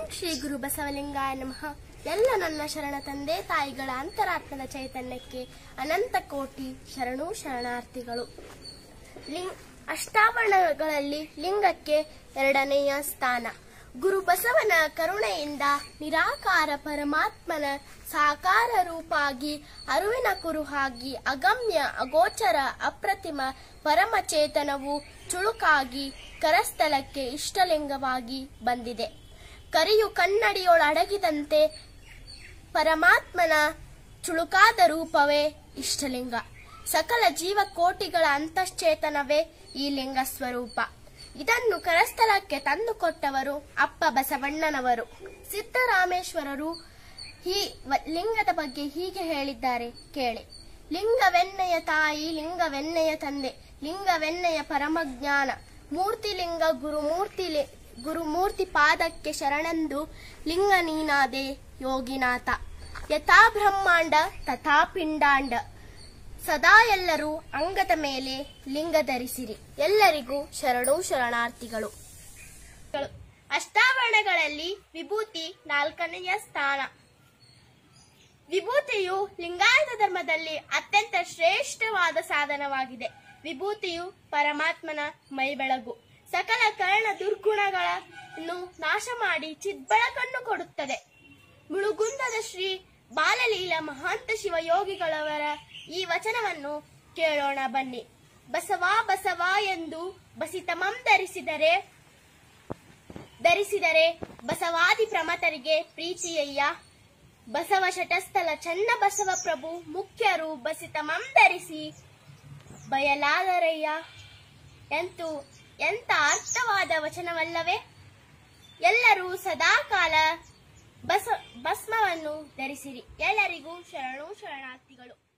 ಶ್ರೀ ಗುರು ಬಸವಲಿಂಗಾಯ ನಮಃ ಎಲ್ಲ ನನ್ನ ಶರಣ ತಂದೆ ತಾಯಿಗಳ ಅಂತರಾತ್ಮದ ಚೈತನ್ಯಕ್ಕೆ ಅನಂತ ಕೋಟಿ ಶರಣು ಶರಣಾರ್ಥಿಗಳು ಲಿಂಗ್ ಅಷ್ಟಾವರಣಗಳಲ್ಲಿ ಲಿಂಗಕ್ಕೆ ಎರಡನೆಯ ಸ್ಥಾನ ಗುರು ಬಸವನ ಕರುಣೆಯಿಂದ ನಿರಾಕಾರ ಪರಮಾತ್ಮನ ಸಾಕಾರ ರೂಪಾಗಿ ಅರುವಿನ ಕುರುಹಾಗಿ ಅಗಮ್ಯ ಅಗೋಚರ ಅಪ್ರತಿಮ ಪರಮಚೇತನವು ಚುಳುಕಾಗಿ ಕರಸ್ಥಲಕ್ಕೆ ಇಷ್ಟಲಿಂಗವಾಗಿ ಬಂದಿದೆ ಕರಿಯು ಕನ್ನಡಿಯೊಳಡಗಿದಂತೆ ಪರಮಾತ್ಮನ ಚುಳುಕಾದ ರೂಪವೇ ಇಷ್ಟಲಿಂಗ ಸಕಲ ಜೀವಕೋಟಿಗಳ ಅಂತಶ್ಚೇತನವೇ ಈ ಲಿಂಗ ಸ್ವರೂಪ ಇದನ್ನು ಕರಸ್ಥಲಕ್ಕೆ ತಂದುಕೊಟ್ಟವರು ಅಪ್ಪ ಬಸವಣ್ಣನವರು ಸಿದ್ದರಾಮೇಶ್ವರರು ಈ ವ- ಲಿಂಗದ ಬಗ್ಗೆ ಹೀಗೆ ಹೇಳಿದ್ದಾರೆ ಕೇಳಿ ಲಿಂಗವೆನ್ನೆಯ ತಾಯಿ ಲಿಂಗವೆನ್ನೆಯ ತಂದೆ ಲಿಂಗವೆನ್ನೆಯ ಪರಮಜ್ಞಾನ ಮೂರ್ತಿಲಿಂಗ ಗುರುಮೂರ್ತಿ ಲಿ- ಗುರುಮೂರ್ತಿ ಪಾದಕ್ಕೆ ಶರಣೆಂದು ಲಿಂಗ ನೀನಾದೆ ಯೋಗಿನಾಥ ಯಥಾ ಬ್ರಹ್ಮಾಂಡ ತಥಾ ಪಿಂಡಾಂಡ ಸದಾ ಎಲ್ಲರೂ ಅಂಗದ ಮೇಲೆ ಲಿಂಗ ಧರಿಸಿರಿ ಎಲ್ಲರಿಗೂ ಶರಣು ಶರಣಾರ್ಥಿಗಳು ಅಷ್ಟಾವರಣಗಳಲ್ಲಿ ವಿಭೂತಿ ನಾಲ್ಕನೆಯ ಸ್ಥಾನ ವಿಭೂತಿಯು ಲಿಂಗಾಯತ ಧರ್ಮದಲ್ಲಿ ಅತ್ಯಂತ ಶ್ರೇಷ್ಠವಾದ ಸಾಧನವಾಗಿದೆ ವಿಭೂತಿಯು ಪರಮಾತ್ಮನ ಮೈಬೆಳಗು ಸಕಲ ಕರ್ಣ ದುರ್ಗುಣಗಳನ್ನು ನಾಶ ಮಾಡಿ ಚಿದ್ಬೆಳಕನ್ನು ಕೊಡುತ್ತದೆ ಮುಳುಗುಂದದ ಶ್ರೀ ಬಾಲಲೀಲ ಮಹಾಂತ ಶಿವಯೋಗಿಗಳವರ ಈ ವಚನವನ್ನು ಕೇಳೋಣ ಬನ್ನಿ ಬಸವಾ ಬಸವಾ ಎಂದು ಬಸಿತಮಂ ಧರಿಸಿದರೆ ಧರಿಸಿದರೆ ಬಸವಾದಿ ಪ್ರಮತರಿಗೆ ಪ್ರೀತಿಯಯ್ಯ ಬಸವ ಶಟಸ್ಥಲ ಚನ್ನ ಬಸವ ಪ್ರಭು ಮುಖ್ಯರು ಬಸಿತಮಂ ಧರಿಸಿ ಬಯಲಾದರಯ್ಯ ಎಂತೂ ಎಂತ ಅರ್ಥವಾದ ವಚನವಲ್ಲವೇ ಎಲ್ಲರೂ ಸದಾಕಾಲ ಬಸ ಭಸ್ಮವನ್ನು ಧರಿಸಿರಿ ಎಲ್ಲರಿಗೂ ಶರಣು ಶರಣಾರ್ಥಿಗಳು